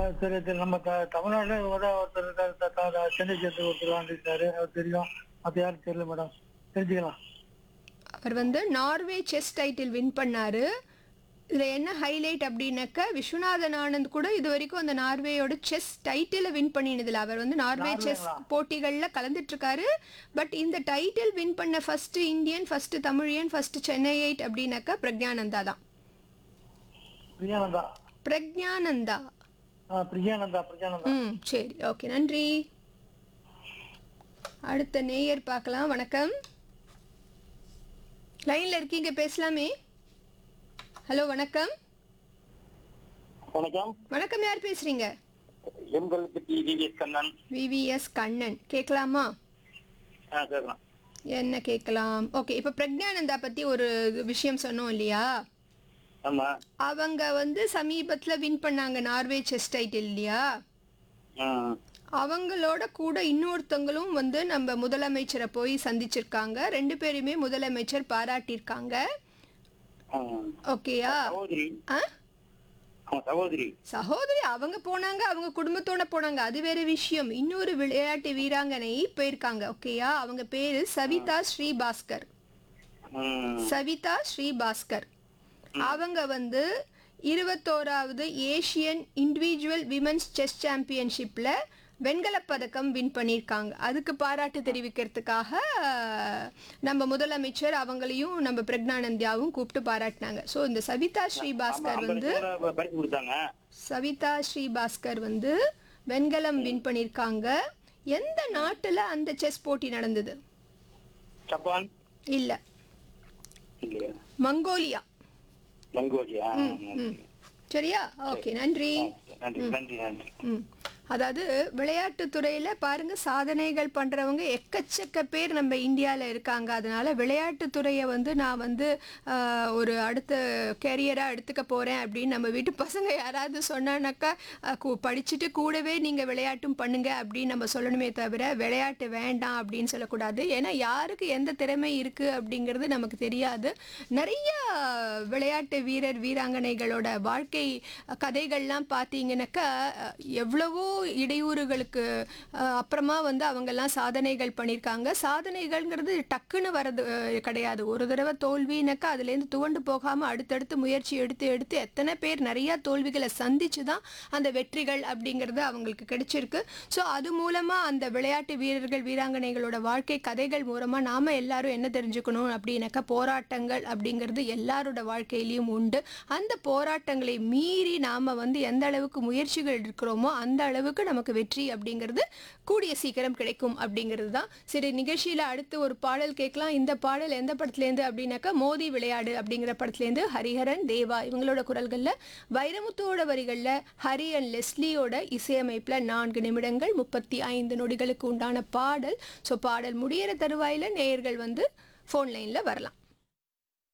சரி சரி நம்ம த- தமிழ்நாட்டுல ஒரு ஒருத்தர் இருக்காரு த- த- சென்னை சேர்த்து ஒருத்தர் வாங்கிருக்காரு அவர் தெரியும் அது யாரும் தெரியல மேடம் தெரிஞ்சுக்கலாம் அவர் வந்து நார்வே செஸ் டைட்டில் வின் பண்ணாரு இதில் என்ன ஹைலைட் அப்படின்னாக்க விஸ்வநாதன் ஆனந்த் கூட இது வரைக்கும் அந்த நார்வேயோட செஸ் டைட்டிலை வின் பண்ணினதில்ல அவர் வந்து நார்வே செஸ் நார்வேங்களா? போட்டிகளில் கலந்துட்டு இருக்காரு பட் இந்த டைட்டில் வின் பண்ண first Indian first Tamilian first Chennaite அப்படின்னாக்கா பிரக்ஞானந்தா தான் பிரியானந்தா பிரக்ஞானந்தா ஆ பிரியானந்தா பிரியானந்தா ம் சரி ஓகே நன்றி அடுத்த நேயர் பார்க்கலாம் வணக்கம் லைன்ல இருக்கீங்க பேசலாமே ஹலோ வணக்கம் வணக்கம் வணக்கம் யார் பேசுறீங்க எண்கள் பற்றி விவிஎஸ் கண்ணன் விவிஎஸ் கண்ணன் கேட்கலாமா ஆ சரிண்ணா என்ன கேட்கலாம் ஓகே இப்போ பிரக்ஞானந்தா பத்தி ஒரு விஷயம் சொன்னோம் இல்லையா ஆமா அவங்க வந்து சமீபத்தில் வின் பண்ணாங்க நார்வே செஸ் டைட்டில் இல்லையா ஆ அவங்களோட கூட இன்னொருத்தவங்களும் வந்து நம்ம முதலமைச்சரை போய் சந்திச்சிருக்காங்க ரெண்டு பேருமே முதலமைச்சர் பாராட்டியிருக்காங்க ஆ. ஓகேயா சகோதரி ஆ ஆமா சகோதரி சகோதரி அவங்க போனாங்க அவங்க குடும்பத்தோட போனாங்க அது வேற விஷயம் இன்னொரு விளையாட்டு வீராங்கனை போயிருக்காங்க ஓகேயா அவங்க பேரு சவிதா ஸ்ரீபாஸ்கர் ம். சவிதா ஸ்ரீபாஸ்கர் அவங்க வந்து இருபத்தோராவது ஏஷியன் இண்டிவிஜுவல் விமன்ஸ் செஸ் சாம்பியன்ஷிப்பில் வெண்கலப் பதக்கம் வின் பண்ணியிருக்காங்க அதுக்கு பாராட்டு தெரிவிக்கிறதுக்காக அஹ், நம்ம முதலமைச்சர் அவங்களையும் நம்ம பிரக்னானந்தியாவும் கூப்பிட்டு பாராட்டினாங்க ஸோ இந்த சவிதா ஸ்ரீபாஸ்கர் ஐம்பது வந்து பேரை பரிசு கொடுத்தாங்க சவிதா ஸ்ரீபாஸ்கர் வந்து வெண்கலம் வின் பண்ணியிருக்காங்க எந்த நாட்டில் அந்த செஸ் போட்டி நடந்தது ஜப்பான் இல்லை இல்லையா மங்கோலியா மங்கோலியா ம் சரியா ஓகே நன்றி நன்றி நன்றி நன்றி ம் அதாவது விளையாட்டுத் துறையில பாருங்க சாதனைகள் பண்றவங்க எக்கச்சக்க பேர் நம்ம இந்தியாவில் இருக்காங்க அதனால விளையாட்டுத் துறையை வந்து நான் வந்து ஆஹ், ஒரு அடுத்த கேரியரா எடுத்துக்க போறேன் அப்படின்னு நம்ம வீட்டு பசங்க யாராவது சொன்னானாக்கா ஆஹ், கு- படிச்சுட்டு கூடவே நீங்க விளையாட்டும் பண்ணுங்க அப்படின்னு நம்ம சொல்லணுமே தவிர விளையாட்டு வேண்டாம் அப்படின்னு சொல்லக்கூடாது ஏன்னா யாருக்கு எந்த திறமை இருக்கு அப்படிங்கிறது நமக்கு தெரியாது நிறைய விளையாட்டு வீரர் வீராங்கனைகளோட வாழ்க்கை கதைகள்லாம் பார்த்தீங்கன்னாக்கா அஹ், எவ்வளவோ இடையூறுகளுக்கு அஹ், அப்புறமா வந்து அவங்கெல்லாம் சாதனைகள் பண்ணியிருக்காங்க சாதனைகள்ங்கிறது டக்குன்னு வர்றது அஹ், கிடையாது ஒரு தடவை தோல்வினாக்கா அதுலேருந்து துவண்டு போகாமல் அடுத்தடுத்து முயற்சி எடுத்து எடுத்து எத்தனை பேர் நிறைய தோல்விகளை சந்திச்சு தான் அந்த வெற்றிகள் அப்படிங்கிறது அவங்களுக்கு கிடைச்சிருக்கு ஸோ அது மூலமாக அந்த விளையாட்டு வீரர்கள் வீராங்கனைகளோட வாழ்க்கை கதைகள் மூலமாக நாம் எல்லாரும் என்ன தெரிஞ்சுக்கணும் அப்படின்னாக்கா போராட்டங்கள் அப்படிங்கிறது எல்லாரோட வாழ்க்கையிலையும் உண்டு அந்த போராட்டங்களை மீறி நாம் வந்து எந்த அளவுக்கு முயற்சிகள் எடுக்கிறோமோ அந்த அளவுக்கு நமக்கு வெற்றி அப்படிங்கிறது கூடிய சீக்கிரம் கிடைக்கும் அப்படிங்கிறது தான் சரி நிகழ்ச்சியில் அடுத்து ஒரு பாடல் கேட்கலாம் இந்த பாடல் எந்த படத்துலேருந்து அப்படின்னாக்கா மோதி விளையாடு அப்படிங்கிற படத்துலேருந்து ஹரிஹரன் தேவா இவங்களோட குரல்களில் வைரமுத்துவோட வரிகளில் ஹரி அண்ட் லெஸ்லியோட இசையமைப்பில் நான்கு நிமிடங்கள் முப்பத்தி ஐந்து நொடிகளுக்கு உண்டான பாடல் ஸோ பாடல் முடியிற தருவாயில் நேயர்கள் வந்து ஃபோன் லைனில் வரலாம்